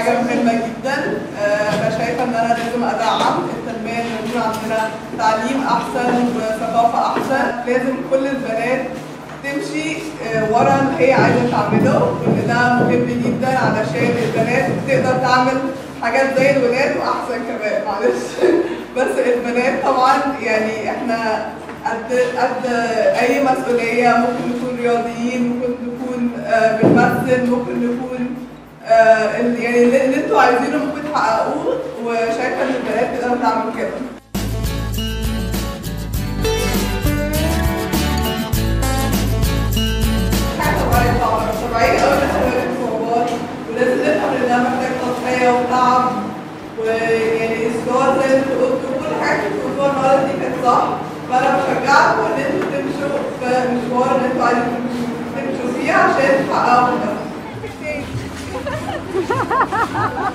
حاجه مهمه جدا آه، انا شايفه ان انا لازم ادعم التنميه ان يكون عندنا تعليم احسن وثقافه احسن لازم كل البنات تمشي آه، ورا اللي هي عايزه تعمله وان ده مهم جدا علشان البنات تقدر تعمل حاجات زي الولاد واحسن كمان معلش بس البنات طبعا يعني احنا قد قد اي مسؤوليه ممكن نكون رياضيين ممكن نكون آه، بنمثل ممكن نكون آه، ال- يعني اللي اللي انتوا عايزينه ممكن تحققوه وشايفه ان البنات تقدر تعمل كده حاجه طبيعيه طبعا طبيعيه قوي ان احنا نواجه صعوبات ولازم نفهم ان ده محتاج تضحيه وتعب ويعني اصرار زي ما انتوا قلتوا كل حاجه انتوا قلتوها النهارده دي كانت صح فانا بشجعكم ان انتوا تمشوا في مشوار اللي انتوا عايزين تمشوا- تمشوا فيه عشان تحققوا هدفكم